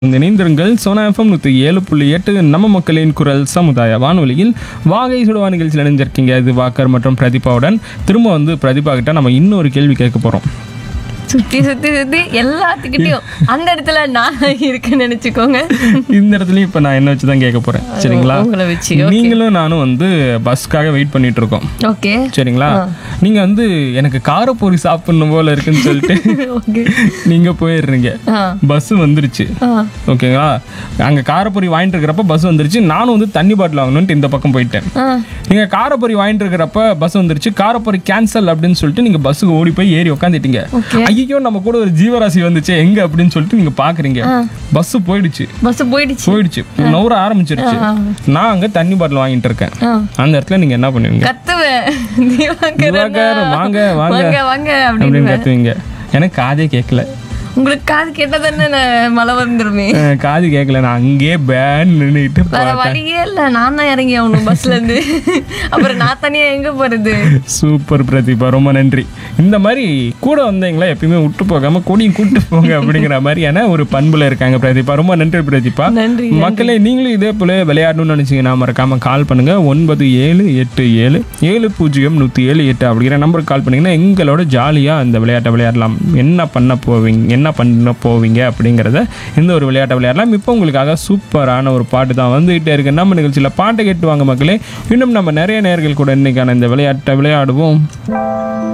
இணைந்திருங்கள் சோனா எஃப்எம் நூற்றி ஏழு புள்ளி எட்டு நம்ம மக்களின் குரல் சமுதாய வானொலியில் வாகை சுடுவா நிகழ்ச்சியில் இணைஞ்சிருக்கீங்க இது வாக்கர் மற்றும் பிரதீபாவுடன் திரும்ப வந்து பிரதீபா கிட்ட நம்ம இன்னொரு கேள்வி கேட்க போகிறோம் சுத்தி சுத்தி சுத்தி எல்லாத்துக்கிட்டையும் அந்த இடத்துல நான் இருக்கேன்னு நினைச்சுக்கோங்க இந்த இடத்துலயும் இப்போ நான் என்ன வச்சு தான் கேட்க போகிறேன் சரிங்களா உங்களை வச்சு நீங்களும் நானும் வந்து பஸ்க்காக வெயிட் பண்ணிட்டு இருக்கோம் ஓகே சரிங்களா நீங்க வந்து எனக்கு காரப்பொரி சாப்பிடணும் போல இருக்குன்னு சொல்லிட்டு ஓகே நீங்க போயிடுறீங்க ஆ பஸ் வந்துருச்சு ஆ ஓகேங்களா அங்க காரப்பொரி வாங்கிட்டு இருக்கிறப்ப பஸ் வந்துருச்சு நானும் வந்து தண்ணி பாட்டில் வாங்கணும்ட்டு இந்த பக்கம் போயிட்டேன் ஆ நீங்க காரப்பொரி வாங்கிட்டு இருக்கிறப்ப பஸ் வந்துருச்சு காரப்பொரி கேன்சல் அப்படின்னு சொல்லிட்டு நீங்க பஸ்ஸுக்கு ஓடி போய் ஏறி உட்காந்துட்டீங்க ஓகே ஐயோ நம்ம கூட ஒரு ஜீவராசி வந்துச்சு எங்க அப்படின்னு சொல்லிட்டு நீங்க பாக்குறீங்க பஸ் போயிடுச்சு பஸ் போயிடுச்சு போயிடுச்சு நவுற ஆரம்பிச்சிருச்சு நான் அங்க தண்ணி பாட்டில் வாங்கிட்டு இருக்கேன் ஆ அந்த இடத்துல நீங்க என்ன பண்ணுவீங்க கத்துவேன் திவாகரன் திவாகர், வாங்க, வாங்க. வாங்க வாங்க அப்படின்னு அப்படின்னு கத்துவீங்க எனக்கு காதே கேட்கல உங்களுக்கு காது கேட்டா தானே நான் மழை வந்துருமே அஹ் காது கேட்கல நான் அங்கேயே பேன் நின்றுட்டு வேற வழியே இல்ல நான் தான் இறங்கி ஆகணும் பஸ்ல இருந்து அப்புறம் நான் தனியா எங்க போறது சூப்பர் பிரதீபா ரொம்ப நன்றி இந்த மாதிரி கூட வந்தீங்களா எப்பயுமே விட்டு போகாம கொடியும் கூட்டு போங்க அப்படிங்கிற மாதிரியான ஒரு பண்புல இருக்காங்க பிரதீபா ரொம்ப நன்றி பிரதீபா நன்றி மக்களே நீங்களும் இதே போல விளையாடணும்னு நினைச்சீங்கன்னா மறக்காம கால் பண்ணுங்க ஒன்பது ஏழு எட்டு ஏழு ஏழு பூஜ்ஜியம் நூற்றி ஏழு எட்டு அப்படிங்கிற நம்பருக்கு கால் பண்ணீங்கன்னா எங்களோட ஜாலியாக அந்த விளையாட்டை விளையாடலாம் என்ன பண்ண போவீங்க என்ன பண்ண போவீங்க அப்படிங்கிறத இந்த ஒரு விளையாட்டை விளையாடலாம் இப்போ உங்களுக்காக சூப்பரான ஒரு பாட்டு தான் வந்துகிட்டே இருக்கு நம்ம நிகழ்ச்சியில் பாட்டை கேட்டு வாங்க மக்களே இன்னும் நம்ம நிறைய நேர்கள் கூட இன்னைக்கான இந்த விளையாட்டை விளையாடுவோம்